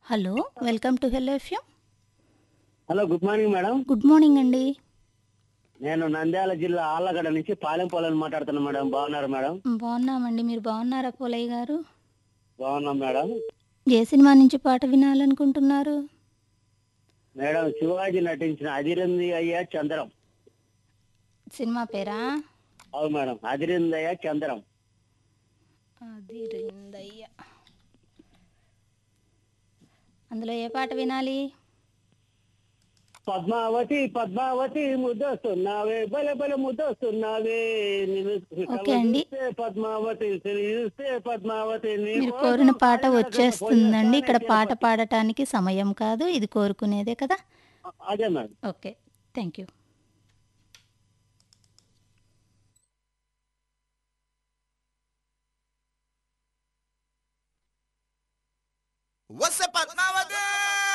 Hello welcome to Hello FM hello good morning madam good morning అండి నేను నంద్యాల జిల్లా ఆళ్ళగడ్డ నుంచి పాలెం పొలం మాట్లాడుతున్నా మేడం బాగున్నారు మేడం బాగున్నామండి మీరు బాగున్నారా పోలయ్య గారు బాగున్నాం మేడం ఏ సినిమా నుంచి పాట వినాలనుకుంటున్నారు మేడం శివాజీ నటించిన అదిరింది అయ్యా చంద్రం సినిమా పేరా అవును మేడం అదిరింది అయ్యా చంద్రం అది రిందయ్య అందులో ఏ పాట వినాలి పద్మావతి పద్మావతి ముద్దొస్తున్నావే బలె బలె ముద్దొస్తున్నావే నిన్ను ఓకే అండి. చూస్తే పద్మావతి చూస్తే పద్మావతి నీ మీరు కోసం కోరిన పాట కాలినడక వచ్చేస్తుందండి ఇక్కడ పోయిన పాట పాడటానికి సమయం కాదు ఇది కోరుకునేదే కదా అదే madam okay thank you What's up, Padmavati?